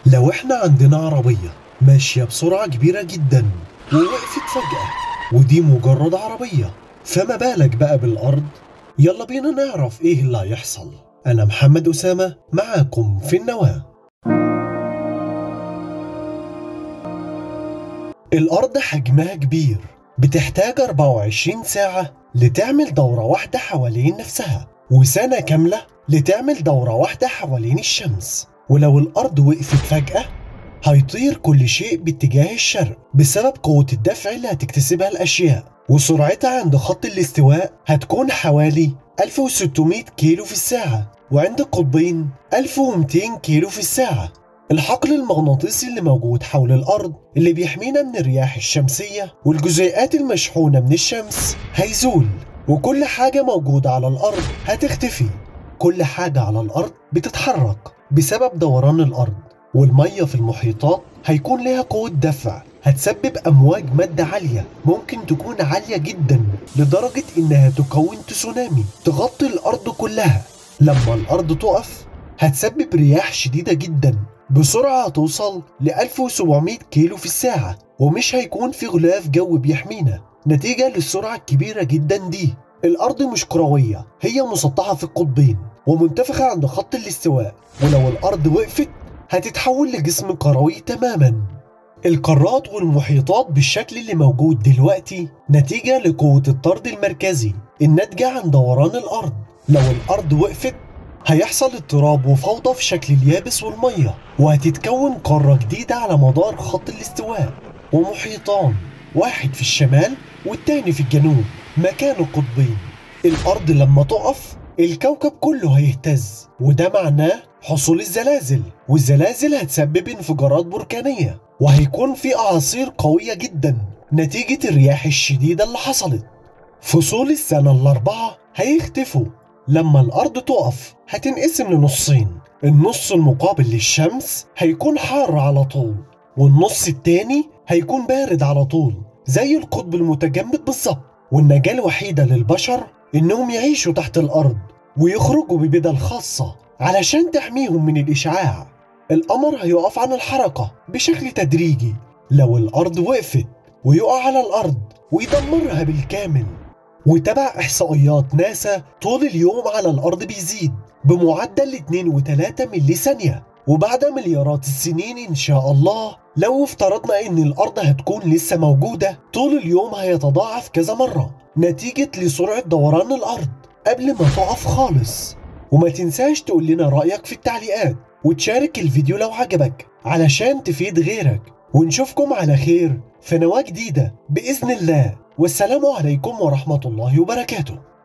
لو احنا عندنا عربية ماشية بسرعة كبيرة جدا ووقفت فجأة ودي مجرد عربية فما بالك بقى بالأرض يلا بينا نعرف ايه اللي هيحصل أنا محمد أسامة معاكم في النواة الأرض حجمها كبير بتحتاج 24 ساعة لتعمل دورة واحدة حوالين نفسها وسنة كاملة لتعمل دورة واحدة حوالين الشمس ولو الأرض وقفت فجأة هيطير كل شيء باتجاه الشرق بسبب قوة الدفع اللي هتكتسبها الأشياء وسرعتها عند خط الاستواء هتكون حوالي 1600 كيلو في الساعة وعند القطبين 1200 كيلو في الساعة الحقل المغناطيسي اللي موجود حول الأرض اللي بيحمينا من الرياح الشمسية والجزيئات المشحونة من الشمس هيزول وكل حاجة موجودة على الأرض هتختفي كل حاجة على الأرض بتتحرك بسبب دوران الأرض والمية في المحيطات هيكون لها قوة دفع هتسبب أمواج مادة عالية ممكن تكون عالية جدا لدرجة إنها تكون تسونامي تغطي الأرض كلها لما الأرض تقف هتسبب رياح شديدة جدا بسرعة هتوصل ل 1700 كيلو في الساعة ومش هيكون في غلاف جو بيحمينا نتيجة للسرعة الكبيرة جدا دي الأرض مش كروية هي مسطحة في القطبين ومنتفخة عند خط الاستواء ولو الأرض وقفت هتتحول لجسم كروي تماما القارات والمحيطات بالشكل اللي موجود دلوقتي نتيجة لقوة الطرد المركزي الناتجة عن دوران الأرض لو الأرض وقفت هيحصل اضطراب وفوضى في شكل اليابس والمية وهتتكون قارة جديدة على مدار خط الاستواء ومحيطان واحد في الشمال والتاني في الجنوب مكان القطبين الأرض لما تقف الكوكب كله هيهتز وده معناه حصول الزلازل والزلازل هتسبب انفجارات بركانية وهيكون في أعاصير قوية جدا نتيجة الرياح الشديدة اللي حصلت فصول السنة الأربعة هيختفوا لما الأرض تقف هتنقسم لنصين النص المقابل للشمس هيكون حار على طول والنص التاني هيكون بارد على طول زي القطب المتجمد بالظبط والنجاة الوحيدة للبشر إنهم يعيشوا تحت الأرض ويخرجوا ببدل خاصة علشان تحميهم من الإشعاع القمر هيقف عن الحركة بشكل تدريجي لو الأرض وقفت ويقع على الأرض ويدمرها بالكامل وتبع إحصائيات ناسا طول اليوم على الأرض بيزيد بمعدل 2 و3 ملي ثانية وبعد مليارات السنين إن شاء الله لو افترضنا إن الأرض هتكون لسه موجودة طول اليوم هيتضاعف كذا مرة نتيجة لسرعة دوران الأرض قبل ما تقف خالص وما تنساش تقول لنا رأيك في التعليقات وتشارك الفيديو لو عجبك علشان تفيد غيرك ونشوفكم على خير في نواة جديدة بإذن الله والسلام عليكم ورحمة الله وبركاته